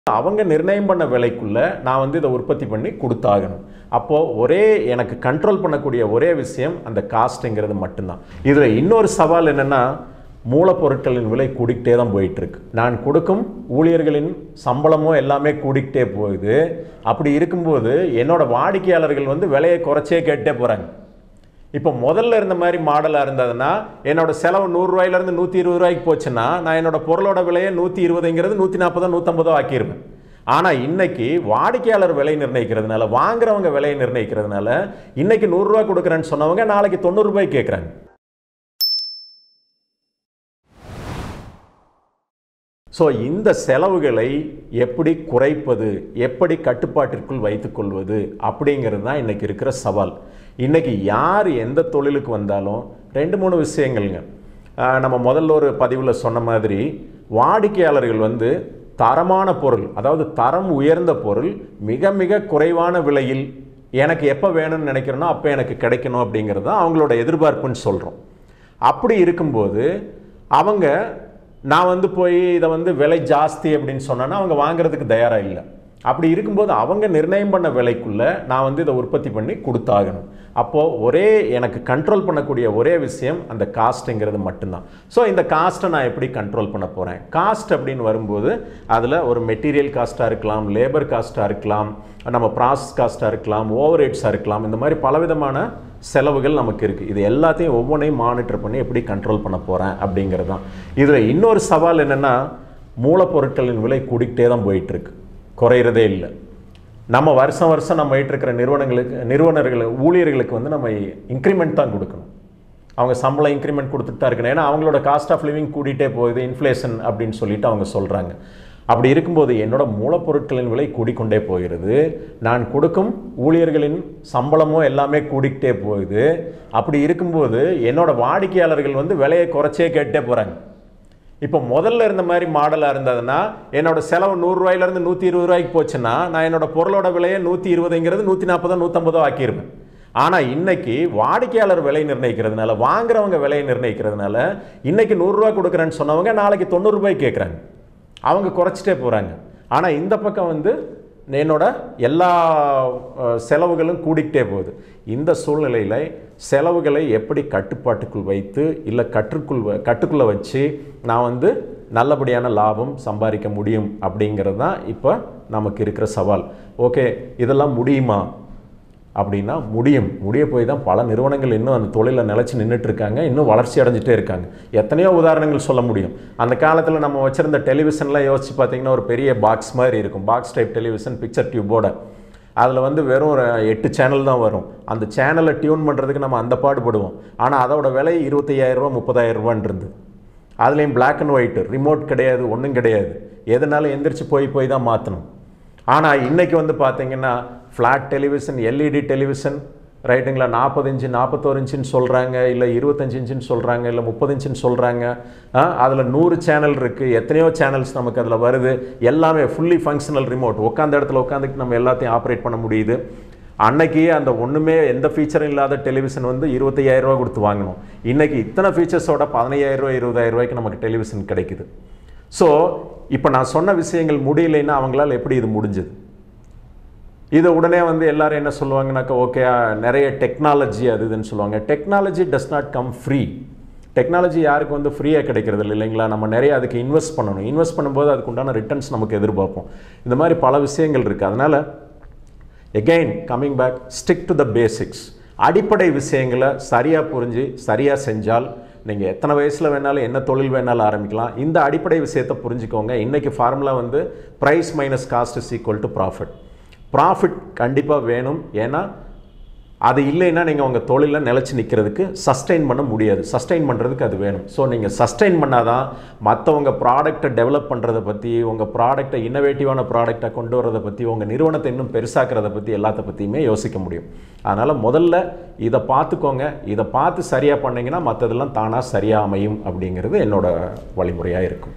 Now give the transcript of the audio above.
அவங்க நிர்ணயம் பண்ண விலைக்குள்ள நான் வந்து இதை உற்பத்தி பண்ணி கொடுத்தாகணும் அப்போது ஒரே எனக்கு கண்ட்ரோல் பண்ணக்கூடிய ஒரே விஷயம் அந்த காஸ்ட்டுங்கிறது மட்டும்தான் இதில் இன்னொரு சவால் என்னென்னா மூலப்பொருட்களின் விலை கூடிக்கிட்டே தான் போயிட்டு இருக்கு நான் கொடுக்கும் ஊழியர்களின் சம்பளமும் எல்லாமே கூடிக்கிட்டே போகுது அப்படி இருக்கும்போது என்னோட வாடிக்கையாளர்கள் வந்து விலையை குறைச்சே கேட்டே போகிறாங்க இப்போ முதல்ல இருந்த மாதிரி மாடலாக இருந்ததுன்னா என்னோட செலவு நூறுரூவாயிலேருந்து நூற்றி இருபது ரூபாய்க்கு போச்சுன்னா நான் என்னோட பொருளோட விலையை நூற்றி இருபதுங்கிறது நூற்றி நாற்பதோ நூற்றம்பதோ ஆக்கிடுவேன் ஆனால் இன்னைக்கு வாடிக்கையாளர் விலை நிர்ணயிக்கிறதுனால வாங்குறவங்க விலையை நிர்ணயிக்கிறதுனால இன்னைக்கு நூறுரூவா கொடுக்குறேன்னு சொன்னவங்க நாளைக்கு தொண்ணூறு ரூபாய் கேட்குறாங்க ஸோ இந்த செலவுகளை எப்படி குறைப்பது எப்படி கட்டுப்பாட்டிற்குள் வைத்துக்கொள்வது அப்படிங்கிறது தான் இன்றைக்கி இருக்கிற சவால் இன்றைக்கி யார் எந்த தொழிலுக்கு வந்தாலும் ரெண்டு மூணு விஷயங்கள்ங்க ஆஹ் நம்ம முதல்ல ஒரு பதிவில் சொன்ன மாதிரி வாடிக்கையாளர்கள் வந்து தரமான பொருள் அதாவது தரம் உயர்ந்த பொருள் மிக மிக குறைவான விலையில் எனக்கு எப்போ வேணும்னு நினைக்கிறேனோ அப்போ எனக்கு கிடைக்கணும் அப்படிங்கிறது தான் அவங்களோட எதிர்பார்ப்புன்னு சொல்கிறோம் அப்படி இருக்கும்போது அவங்க நான் வந்து போய் இதை வந்து விலை ஜாஸ்தி அப்படின்னு சொன்னேன்னா அவங்க வாங்குறதுக்கு தயாராக இல்லை அப்படி இருக்கும்போது அவங்க நிர்ணயம் பண்ண விலைக்குள்ள நான் வந்து இதை உற்பத்தி பண்ணி கொடுத்தாகணும் அப்போது ஒரே எனக்கு கண்ட்ரோல் பண்ணக்கூடிய ஒரே விஷயம் அந்த காஸ்ட்டுங்கிறது மட்டும்தான் ஸோ இந்த காஸ்ட்டை நான் எப்படி கண்ட்ரோல் பண்ண போகிறேன் காஸ்ட் அப்படின்னு வரும்போது அதில் ஒரு மெட்டீரியல் காஸ்ட்டாக இருக்கலாம் லேபர் காஸ்ட்டாக இருக்கலாம் நம்ம ப்ராசஸ் காஸ்ட்டாக இருக்கலாம் ஓவர் ஹெட்ஸாக இருக்கலாம் இந்த மாதிரி பலவிதமான செலவுகள் நமக்கு இருக்குது இது எல்லாத்தையும் ஒவ்வொன்றையும் மானிட்டர் பண்ணி எப்படி கண்ட்ரோல் பண்ண போகிறேன் அப்படிங்கிறது தான் இதில் இன்னொரு சவால் என்னென்னா மூலப்பொருட்களின் விலை கூடிக்கிட்டே தான் போயிட்டுருக்கு குறையிறதே இல்லை நம்ம வருஷம் வருஷம் நம்ம இருக்கிற நிறுவனங்களுக்கு நிறுவனர்கள் ஊழியர்களுக்கு வந்து நம்ம இன்க்ரிமெண்ட் தான் கொடுக்கணும் அவங்க சம்பளம் இன்க்ரிமெண்ட் கொடுத்துட்டு தான் இருக்கணும் ஏன்னா அவங்களோட காஸ்ட் ஆஃப் லிவிங் கூடிட்டே போகுது இன்ஃப்ளேஷன் அப்படின்னு சொல்லிட்டு அவங்க சொல்கிறாங்க அப்படி இருக்கும்போது என்னோட மூலப்பொருட்களின் விலை கூடிக்கொண்டே போகிறது நான் கொடுக்கும் ஊழியர்களின் சம்பளமும் எல்லாமே கூடிக்கிட்டே போகுது அப்படி இருக்கும்போது என்னோட வாடிக்கையாளர்கள் வந்து விலையை குறைச்சே கேட்டே போகிறாங்க இப்போ முதல்ல இருந்த மாதிரி மாடலாக இருந்ததுன்னா என்னோட செலவு நூறுரூவாயிலேருந்து நூற்றி இருபது ரூபாய்க்கு போச்சுன்னா நான் என்னோட பொருளோட விலையை நூற்றி இருபதுங்கிறது நூற்றி நாற்பதோ நூற்றம்பதோ ஆக்கிடுவேன் ஆனால் இன்னைக்கு வாடிக்கையாளர் விலை நிர்ணயிக்கிறதுனால வாங்குறவங்க விலையை நிர்ணயிக்கிறதுனால இன்னைக்கு நூறுரூவா கொடுக்குறேன்னு சொன்னவங்க நாளைக்கு தொண்ணூறு ரூபாய் கேட்குறாங்க அவங்க குறைச்சிட்டே போகிறாங்க ஆனால் இந்த பக்கம் வந்து என்னோட எல்லா அஹ், செலவுகளும் கூடிக்கிட்டே போகுது இந்த சூழ்நிலையில் செலவுகளை எப்படி கட்டுப்பாட்டுக்குள் வைத்து இல்லை கற்றுக்குள் வ- கட்டுக்குள்ளே வச்சு நான் வந்து நல்லபடியான லாபம் சம்பாதிக்க முடியும் அப்படிங்கிறது தான் இப்போ நமக்கு இருக்கிற சவால் ஓகே இதெல்லாம் முடியுமா அப்படின்னா முடியும் முடிய போய் தான் பல நிறுவனங்கள் இன்னும் அந்த தொழிலில் நிலச்சி நின்றுட்டு இருக்காங்க இன்னும் வளர்ச்சி அடைஞ்சிட்டே இருக்காங்க எத்தனையோ உதாரணங்கள் சொல்ல முடியும் அந்த காலத்தில் நம்ம வச்சிருந்த டெலிவிஷன்லாம் யோசிச்சு பார்த்தீங்கன்னா ஒரு பெரிய பாக்ஸ் மாதிரி இருக்கும் பாக்ஸ் டைப் டெலிவிஷன் பிக்சர் டியூபோட அதில் வந்து வெறும் ஒரு எட்டு சேனல் தான் வரும் அந்த சேனலை டியூன் பண்ணுறதுக்கு நம்ம அந்த பாடுபடுவோம் ஆனால் அதோட விலை இருபத்தையாயிரரூபா முப்பதாயிரரூபான்னு இருந்தது அதுலேயும் Black அண்ட் ஒயிட் ரிமோட் கிடையாது ஒன்றும் கிடையாது எதனாலும் எந்திரிச்சு போய் போய் தான் மாற்றணும் ஆனால் இன்னைக்கு வந்து பார்த்தீங்கன்னா ஃப்ளாட் டெலிவிஷன் எல்இடி டெலிவிஷன் ரைட்டுங்களா நாற்பது இன்ச்சு நாற்பத்தோரு இன்ச்சுன்னு சொல்கிறாங்க இல்லை இருபத்தஞ்சு இன்ச்சுன்னு சொல்கிறாங்க இல்லை முப்பது இன்ச்சுன்னு சொல்கிறாங்க அதில் நூறு சேனல் இருக்குது எத்தனையோ சேனல்ஸ் நமக்கு அதில் வருது எல்லாமே ஃபுல்லி ஃபங்க்ஷனல் ரிமோட் உட்காந்த இடத்துல உட்காந்துட்டு நம்ம எல்லாத்தையும் ஆப்ரேட் பண்ண முடியுது அன்னைக்கு அந்த ஒன்றுமே எந்த ஃபீச்சரும் இல்லாத டெலிவிஷன் வந்து 25000 ரூபா கொடுத்து வாங்கணும் இன்னைக்கு இத்தனை ஃபீச்சர்ஸோட பதினையாயிரம் ரூபாய் இருபதாயிரம் ரூபாய்க்கு நமக்கு டெலிவிஷன் கிடைக்குது ஸோ இப்போ நான் சொன்ன விஷயங்கள் முடியலைன்னா அவங்களால எப்படி இது முடிஞ்சது இதை உடனே வந்து எல்லாரும் என்ன சொல்லுவாங்கனாக்கா ஓகே நிறைய டெக்னாலஜி அது இதுன்னு சொல்லுவாங்க technology does not come free technology யாருக்கு வந்து ஃப்ரீயாக கிடைக்கிறது இல்லை இல்லைங்களா நம்ம நிறைய அதுக்கு இன்வெஸ்ட் பண்ணணும் இன்வெஸ்ட் பண்ணும்போது அதுக்கு உண்டான ரிட்டர்ன்ஸ் நமக்கு எதிர்பார்ப்போம் இந்த மாதிரி பல விஷயங்கள் இருக்குது அதனால் again coming back stick to the basics அடிப்படை விஷயங்களை சரியாக புரிஞ்சு சரியாக செஞ்சால் நீங்கள் எத்தனை வயசில் வேணாலும் என்ன தொழில் வேணாலும் ஆரம்பிக்கலாம் இந்த அடிப்படை விஷயத்தை புரிஞ்சுக்கோங்க இன்றைக்கி ஃபார்முலா வந்து price minus cost is equal to profit profit கண்டிப்பாக வேணும் ஏன்னா அது இல்லைன்னா நீங்கள் உங்கள் தொழிலில் நிலச்சி நிற்கிறதுக்கு சஸ்டெயின் பண்ண முடியாது சஸ்டெயின் பண்ணுறதுக்கு அது வேணும் ஸோ நீங்கள் சஸ்டெயின் பண்ணாதான் மற்றவங்க ப்ராடக்ட்டை டெவலப் பண்ணுறதை பற்றி உங்கள் ப்ராடக்ட்டை இன்னோவேட்டிவான ப்ராடக்ட்டை கொண்டு வரதை பற்றி உங்கள் நிறுவனத்தை இன்னும் பெருசாக்கிறத பற்றி எல்லாத்த பற்றியுமே யோசிக்க முடியும் அதனால் முதல்ல இதை பார்த்துக்கோங்க இதை பார்த்து சரியாக பண்ணீங்கன்னா மற்றதெல்லாம் தானாக சரியாக அமையும் அப்படிங்கிறது என்னோட வழிமுறையாக இருக்கும்